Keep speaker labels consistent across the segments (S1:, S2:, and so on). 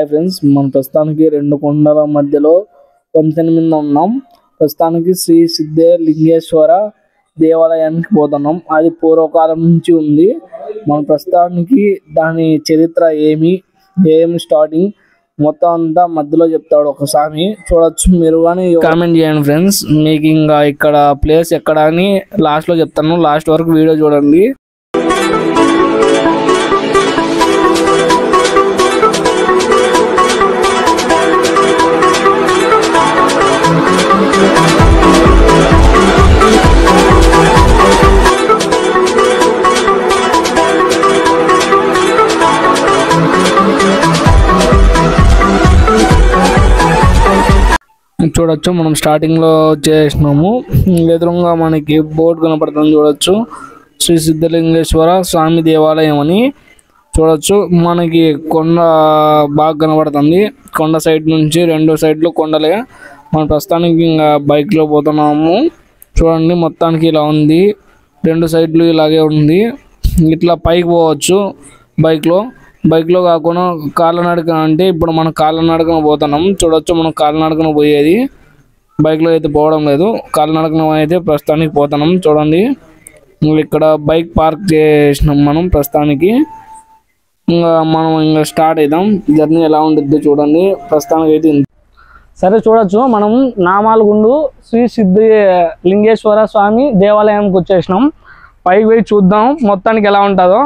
S1: Hi friends మన ప్రస్తుతానికి రెండు కొండల మధ్యలో వంతెన మీద ఉన్నాం ప్రస్తుతానికి శ్రీ సిద్ధే లింగేశ్వర దేవాలయానికి పోతున్నాం అది పూర్వకాలం నుంచి ఉంది మన ప్రస్తుతానికి దాని చరిత్ర ఏమి ఏమి స్టార్టింగ్ మొత్తం అంతా మధ్యలో చెప్తాడు ఒక స్వామి చూడొచ్చు మీరు కానీ కామెంట్ చేయండి ఫ్రెండ్స్ మీకు ఇంకా ఇక్కడ ప్లేస్ ఎక్కడ అని లాస్ట్ లో చెప్తాను లాస్ట్ వరకు వీడియో చూడండి చూడొచ్చు మనం స్టార్టింగ్ లో చేసినాము ఎదురుగా మనకి బోర్డు కనపడుతుంది చూడొచ్చు శ్రీ సిద్ధలింగేశ్వర స్వామి దేవాలయం అని చూడొచ్చు మనకి కొండ బాగా కనబడుతుంది కొండ సైడ్ నుంచి రెండు సైడ్లు కొండలే మనం ప్రస్తుతానికి ఇంకా బైక్ లో పోతున్నాము చూడండి మొత్తానికి ఇలా ఉంది రెండు సైడ్లు ఇలాగే ఉంది ఇట్లా పైకి పోవచ్చు బైక్ లో బైక్ లో కాకుండా కాళ్ళనడక అంటే ఇప్పుడు మనం కాళ్ళనడకన పోతున్నాం చూడొచ్చు మనం కాళ్ళనడకన పోయేది బైక్ లో అయితే పోవడం లేదు కాళ్ళనడకన అయితే ప్రస్తుతానికి పోతున్నాం చూడండి ఇంకా ఇక్కడ బైక్ పార్క్ చేసినాం మనం ప్రస్తుతానికి ఇంకా మనం ఇంకా స్టార్ట్ అవుతాం జర్నీ ఎలా ఉండిద్దో చూడండి ప్రస్తుతానికి అయితే ఇంత.
S2: సరే చూడొచ్చు మనం నామాలగుండు శ్రీ సిద్ధి లింగేశ్వర స్వామి దేవాలయానికి వచ్చేసినాం పైకి పోయి చూద్దాం మొత్తానికి ఎలా ఉంటుందో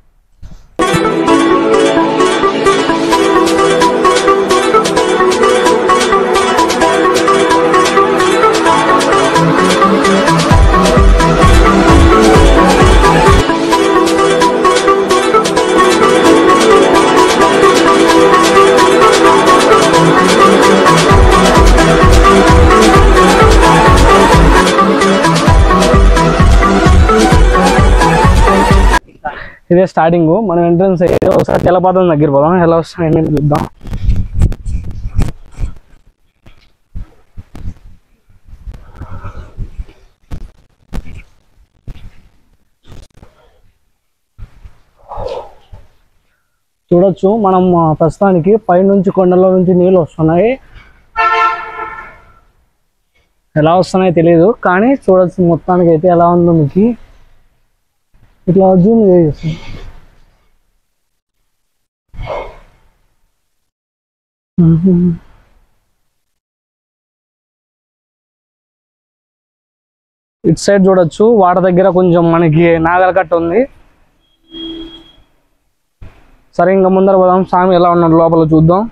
S2: ఇదే స్టార్టింగ్ మనం ఎంట్రన్స్ అయితే ఒకసారి జలపాతం దగ్గర పోదాం ఎలా వస్తాయని చూద్దాం చూడొచ్చు మనం ఆ, ప్రస్తుతానికి పైనుంచి కొండల నుంచి నీళ్ళు వస్తున్నాయి ఎలా వస్తున్నాయో తెలియదు కానీ చూడొచ్చు మొత్తానికి అయితే ఎలా ఉందో మీకు ఇట్లా జూమ్ చేసి ఇటు సైడ్ చూడొచ్చు వాడ దగ్గర కొంచెం మనకి నాగలకట్ట ఉంది సరే ఇంకా ముందర పోదాం స్వామి ఎలా ఉన్నాడు లోపల చూద్దాం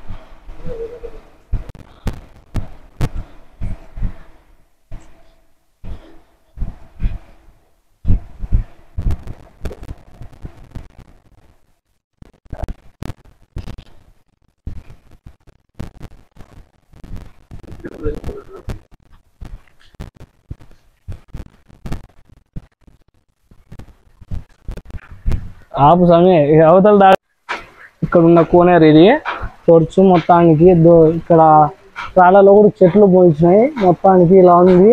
S2: ఆపు స్వామి ఇక అవతల దా ఇక్కడ ఉన్న కోనేరు ఇది చూడొచ్చు మొత్తానికి దో- ఇక్కడ రాళ్ళలో కూడా చెట్లు పోయించినాయి మొత్తానికి ఇలా ఉంది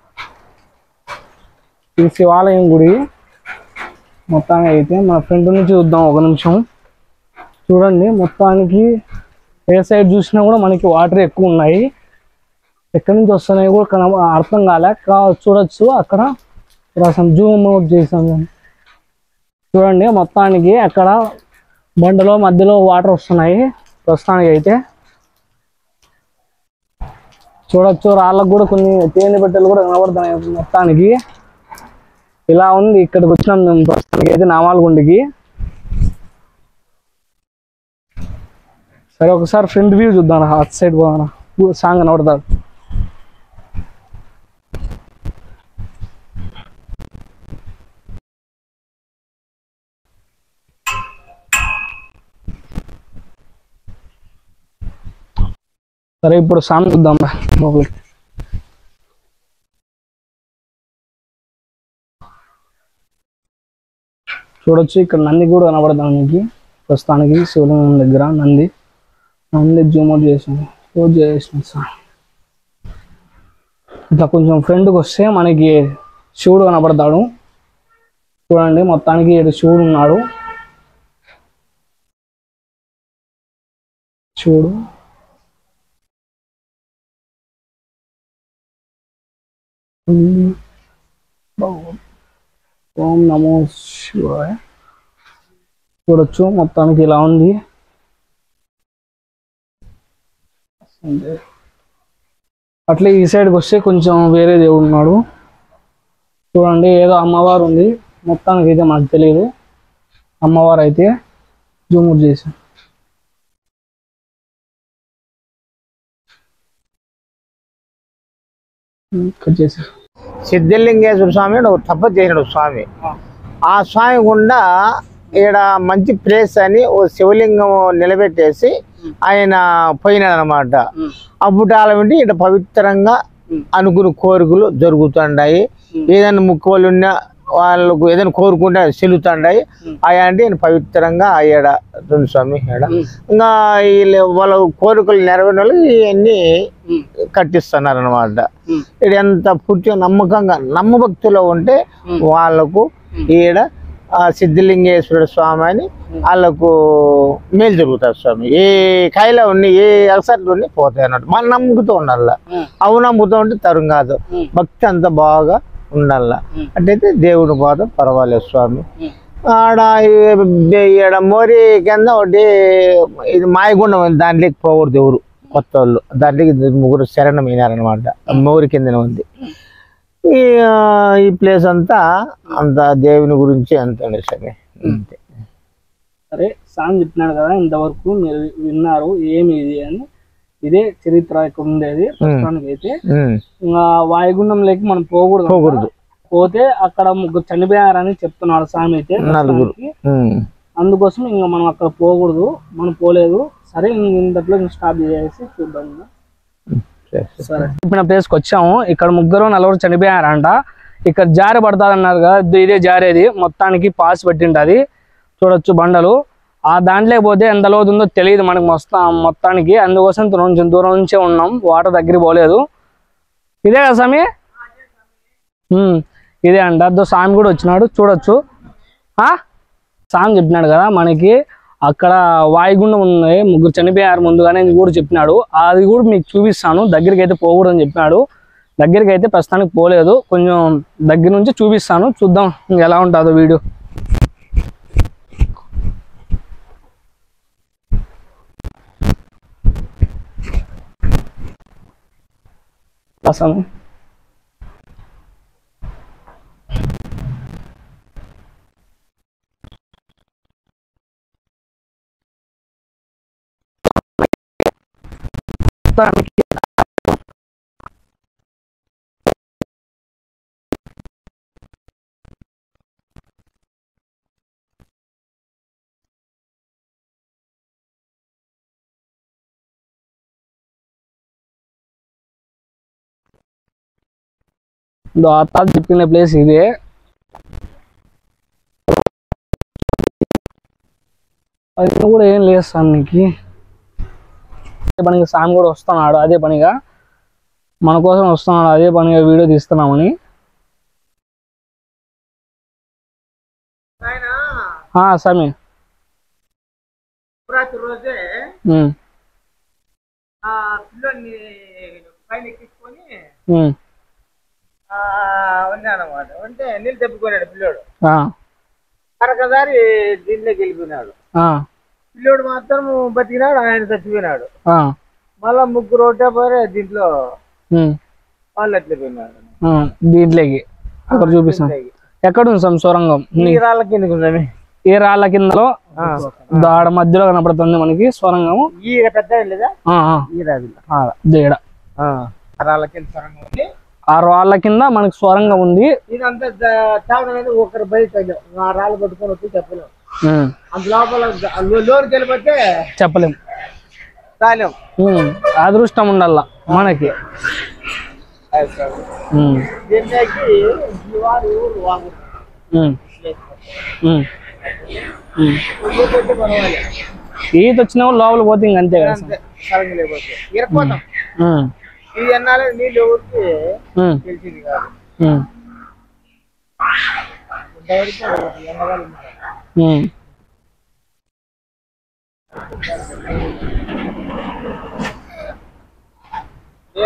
S2: ఇది శివాలయం గుడి మొత్తానికి అయితే మన ఫ్రంట్ నుంచి చూద్దాం ఒక నిమిషం చూడండి మొత్తానికి ఏ సైడ్ చూసినా కూడా మనకి వాటర్ ఎక్కువ ఉన్నాయి ఎక్కడి నుంచి వస్తున్నాయి కూడా కన అర్థం కాలే కా- చూడొచ్చు అక్కడ అసలు జూమ్ అవుట్ చేసాం నేను. చూడండి మొత్తానికి అక్కడ బండలో మధ్యలో వాటర్ వస్తున్నాయి ప్రస్తుతానికి అయితే చూడొచ్చు రాళ్ళకు కూడా కొన్ని తేనె పెట్టెలు కూడా కనబడుతున్నాయి మొత్తానికి ఇలా ఉంది ఇక్కడికి వచ్చినాం మేము ప్రస్తుతానికి అయితే నామాలగుండికి సరే ఒకసారి ఫ్రంట్ వ్యూ చూద్దాం రా, అటు సైడ్ పోదాం సాంగ్ కనబడతారు సరే ఇప్పుడు సాంగ్ చూద్దాం రా లోపలికి చూడొచ్చు ఇక్కడ నంది కూడా కనబడతాం మీకు ప్రస్తుతానికి శివలింగం దగ్గర నంది నంది జూమ్ అవుట్ చేసాను క్లోజ్ చేసిన సార్ ఇట్లా కొంచెం ఫ్రంట్కి వస్తే మనకి శివుడు కనబడతాడు చూడండి మొత్తానికి ఈడ శివుడు ఉన్నాడు చూడు ఉమ్. ఓం నమో శివాయ చూడొచ్చు మొత్తానికి ఇలా ఉంది అట్లే ఈ సైడ్కి వస్తే కొంచెం వేరే దేవుడు ఉన్నాడు చూడండి ఏదో అమ్మవారు ఉంది మొత్తానికి అయితే మనకు తెలియదు అమ్మవారు అయితే జూమ్ చేసి కట్ చేసి
S3: సిద్ధలింగేశ్వర స్వామి అని ఒక తపస్సు చేసినాడు ఒక స్వామి ఆ స్వామి గుండా ఈడ మంచి ప్లేస్ అని ఓ శివలింగం నిలబెట్టేసి ఆయన పోయినాడు అనమాట అప్పుడు అలా వింటే ఇక్కడ పవిత్రంగా అనుకున్న కోరికలు జరుగుతుండాయి ఏదైనా ముక్కువలు ఉన్నా వాళ్ళకు ఏదైనా కోరుకుంటే అది చెల్లుతుండాయి అయ్యా అంటే ఈయన పవిత్రంగా అయ్యాడ స్వామి ఈడ ఇంకా వీళ్ళు వాళ్ళ కోరికలు నెరవేరిన వాళ్ళు ఇవన్నీ కట్టిస్తున్నారు అనమాట ఇక్కడ ఎంత పూర్తిగా నమ్మకంగా నమ్మభక్తిలో ఉంటే వాళ్ళకు ఈడ ఆ సిద్ధలింగేశ్వర స్వామి అని వాళ్ళకు మేలు జరుగుతుంది స్వామి ఏ కాయలో ఉన్ని ఏ అలసట్లు ఉన్ని పోతాయి అన్నట్టు మనం నమ్ముతూ ఉండాల అవు నమ్ముతూ ఉంటే తరం కాదు భక్తి అంత బాగా ఉండాల అట్టయితే దేవుని బాధ పర్వాలేదు స్వామి ఆడ ఈ- ఈడ మోరి కింద ఒకటి ఇది మాయగుండం ఉంది దాంట్లోకి పోకూడదు ఎవరు కొత్త వాళ్ళు దాంట్లోకి ఇద్దరు ముగ్గురు శరణమైనారనమాట మోరి కిందనే ఉంది ఈ ఆ, ఈ ప్లేస్ అంతా అంత దేవుని గురించి అంత స్వామి అంతే
S2: సరే సాంగ్ చెప్పినాడు కదా ఇంతవరకు మీరు విన్నారు ఏమి ఇది అని ఇదే చరిత్ర ఇక్కడ ఉండేది ప్రస్తుతానికి అయితే
S3: ఉమ్.
S2: ఇంకా వాయుగుండంలోకి మనం పోకూడదు
S3: పోకూడదు
S2: పోతే అక్కడ ముగ్గురు చనిపోయారని చెప్తున్నాడు స్వామి అయితే
S3: నలుగురు
S2: ప్రస్తుతానికి.
S3: ఉమ్.
S2: అందుకోసం ఇంకా మనం అక్కడ పోకూడదు మనం పోలేదు సరే ఇంక ఇంతట్లో స్టాప్ చేసి చూద్దాం ఇంకా.
S3: సరే, సరే.
S2: సరే చెప్పిన ప్లేస్కి వచ్చాము ఇక్కడ ముగ్గురు నలుగురు చనిపోయారంట ఇక్కడ జారి పడుతుంది అన్నారు కదా ఇది- ఇదే జారేది మొత్తానికి పాస్ పెట్టింటది చూడొచ్చు బండలు ఆ దాంట్లోకి పోతే ఎంత లోతు ఉందో తెలియదు మనకు మొత్తం మొత్తానికి అందుకోసం కొంచెం దూరం నుంచే ఉన్నాం వాటర్ దగ్గర పోలేదు ఇదే కదా స్వామి ఉమ్, ఇదే అంట అదో స్వామి కూడా వచ్చినాడు చూడొచ్చు ఆ స్వామి చెప్పినాడు కదా మనకి అక్కడ వాయుగుండం ఉంది ముగ్గురు చనిపోయారు ముందుగానే అని కూడా చెప్పినాడు అది కూడా మీకు చూపిస్తాను దగ్గరికి అయితే పోకూడదని చెప్పినాడు దగ్గరికి అయితే ప్రస్తుతానికి పోలేదు కొంచెం దగ్గర నుంచి చూపిస్తాను చూద్దాం ఇంక ఎలా ఉంటుందో వీడియో వస్తాను ఇదో ఆ తాత చెప్పిన ప్లేస్ ఇదే అది కూడా ఏం లేదు సార్ నీకు అదే పనిగా సామి కూడా వస్తున్నాడు అదే పనిగా మన కోసం వస్తున్నాడు అదే పనిగా వీడియో తీస్తున్నామని ఆ, సామి
S3: శివరాత్రి రోజే
S2: ఉమ్,
S3: ఆ పిల్లోని పైన ఎక్కించుకొని
S2: ఉమ్,
S3: ఆ, ఉన్నానమాట అంటే నీళ్ళు తెప్పుకున్నాడు పిల్లోడు
S2: ఆ,
S3: కరకదారి దీంట్లోకి వెళ్ళిపోయినాడు
S2: ఆ,
S3: పిల్లోడు మాత్రం బతికినాడు ఆయన చచ్చిపోయినాడు
S2: ఆ,
S3: మళ్ళా ముగ్గురు ఒకటే పోరే దీంట్లో
S2: ఉమ్,
S3: వాళ్ళు ఎట్లా పోయినాడు
S2: ఆ, దీంట్లోకి అక్కడ చూపిస్తాం ఎక్కడ ఉంది సామి సొరంగం
S3: ఈ రాళ్ళ కిందకి ఉందని
S2: ఏ రాళ్ళ కిందలో దాడ మధ్యలో కనపడుతుంది మనకి సొరంగం
S3: ఈ పెద్ద లేదా
S2: ఆ, ఆ,
S3: ఈ రాజు
S2: ఆ, దేడ
S3: రాళ్ళ కింద సొరంగం ఉంది
S2: ఆ రాళ్ళ కింద మనకి సొరంగం ఉంది
S3: ఇదంతా తేవడం అనేది ఒకరు బయట ఆ రాళ్ళు పట్టుకొని వచ్చి చెప్పలేము
S2: ఉమ్,
S3: అంత లోపల లో- లోనికి వెళ్ళిపోతే
S2: చెప్పలేం
S3: రాలేం
S2: ఉమ్, అదృష్టం ఉండాల మనకి ఉమ్,
S3: దీనికి ఈ వారు ఊరు వాగు
S2: ఉమ్, ఉమ్, ఉమ్.
S3: ఊరికొస్తే పర్వాలేదు.
S2: ఈత వచ్చిన వాళ్ళు లోపల పోతే ఇంక అంతే కదా
S3: అంతే సరంగి లేకపోతే ఇరకపోతాం
S2: ఉమ్,
S3: ఇది అన్నాలే నీళ్ళు ఊరికి
S2: ఉమ్,
S3: తెలిసింది కాదు
S2: ఉమ్,
S3: ఇంతవరకు ఎండగాలి
S2: ఉమ్.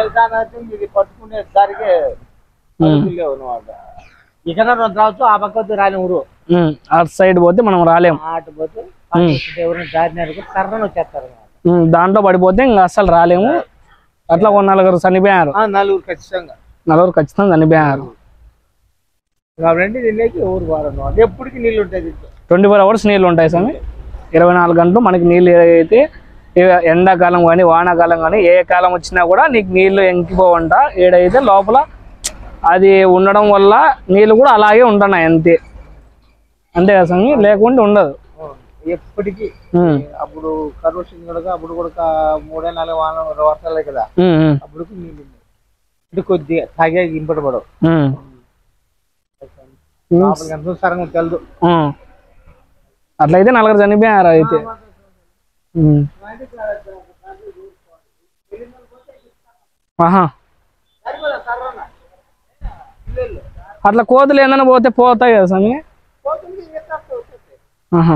S3: ఇది పట్టుకునే దానికి లేవు అనమాట ఇక్కడ రావచ్చు ఆ పక్క వస్తే రాని ఊరు
S2: ఉమ్, అటు సైడ్ పోతే మనం రాలేం
S3: ఆట పోతే ఎవరిని దారినారు కర్రను వచ్చేస్తారు అన్నమాట.
S2: ఉమ్, దాంట్లో పడిపోతే ఇంకా అస్సలు రాలేము అట్లా ఒక నలుగురు చనిపోయారు
S3: ఆ, నలుగురు ఖచ్చితంగా
S2: నలుగురు ఖచ్చితంగా చనిపోయారు
S3: కాబట్టి దీనికి ఊరు వారన్నమాట ఎప్పటికి నీళ్ళు ఉంటాయి దీంట్లో
S2: ట్వంటీ ఫోర్ అవర్స్ నీళ్ళు ఉంటాయి స్వామి ఇరవై నాలుగు గంటలు మనకి నీళ్ళు అయితే ఏ- ఎండాకాలం కానీ వానాకాలం కానీ ఏ కాలం వచ్చినా కూడా నీకు నీళ్లు ఎంకిపోవంట ఏడైతే లోపల అది ఉండడం వల్ల నీళ్ళు కూడా అలాగే ఉంటున్నాయి అంతే అంతే కదా స్వామి లేకుంటే ఉండదు
S3: ఎప్పటికీ
S2: ఉమ్,
S3: అప్పుడు కరువు వచ్చింది కనుక అప్పుడు కూడా ఒక మూడే నాలుగు వాన వర్షాలే కదా
S2: ఉమ్, ఉమ్,
S3: అప్పుడు నీళ్ళు ఉన్నాయి ఇటు కొద్దిగా తాగే ఇంపడబడవు
S2: ఉమ్,
S3: లోపలికి ఎంత సరంగా తెలదు
S2: ఉమ్. అట్లయితే నలుగురు చనిపోయారు అయితే ఉమ్. ఆహా అట్లా కోతులు ఏదైనా పోతే పోతాయి కదా స్వామి ఆహా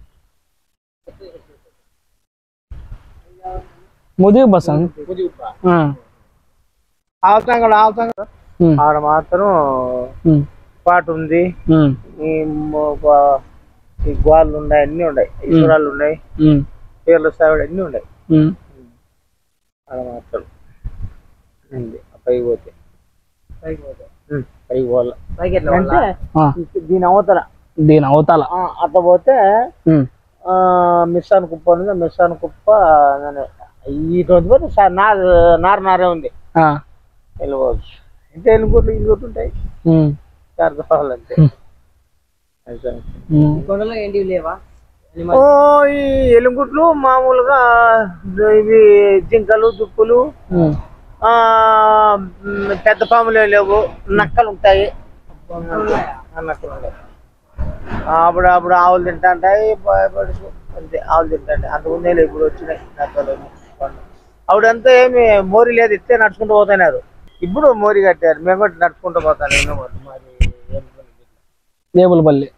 S2: ముదిగు బస్ స్వామి ఆ.
S3: ఆవుతాం కూడా ఆవుతాం కదా
S2: ఉమ్,
S3: ఆడ మాత్రం
S2: ఉమ్,
S3: పాట ఉంది
S2: ఉమ్,
S3: ఈ మొ- బ- ఈ గోళ్ళు ఉన్నాయి అన్ని ఉన్నాయి ఈశ్వరాలు ఉన్నాయి
S2: ఉమ్,
S3: పేర్లు సావిడ అన్ని ఉన్నాయి
S2: ఉమ్.
S3: ఆడ మాత్రం ఉంది ఆ పైకి పోతే పైకి పోతే ఉమ్, పైకి పోవాలి అంటే
S2: ఆ,
S3: దీని అవతల
S2: దీని అవతాల
S3: ఆ, అట్లా పోతే
S2: ఉమ్,
S3: ఆ, మిస్సాన్ కుప్ప ఉంది మిస్సాన్ కుప్ప అనే ఈ రోజు పోతే సా- నార్ నార నారే ఉంది
S2: ఆ,
S3: వెళ్ళిపోవచ్చు అంటే ఎన్నుకోట్లు ఇంకోటి ఉంటాయి
S2: ఉమ్,
S3: అర్థం కావాలంటే అంతే.
S2: ఉమ్.
S4: కొండలో ఏంటివి లేవా
S3: ఓ ఈ ఎలుగుట్లు మామూలుగా ఇవి జింకలు దుప్పులు
S2: ఉమ్.
S3: ఆ మ్, పెద్ద పాములు ఏం లేవు నక్కలు ఉంటాయి ఆ, నక్కలు ఉంటాయి అప్పుడు అప్పుడు ఆవులు తింటా ఉంటాయి భయపడుతూ అంతే ఆవులు తింటా ఉంటాయి అంతకుముందే లేవు, ఇప్పుడు వచ్చినాయి నక్కలు అప్పుడంతా ఏమి మోరి లేదు ఇస్తే నడుచుకుంటూ పోతున్నారు ఇప్పుడు మోరి కట్టారు మేము కూడా నడుచుకుంటూ పోతాను ఎన్నో మరి మరి ఏం పని లేదు.
S2: దేవులపల్లి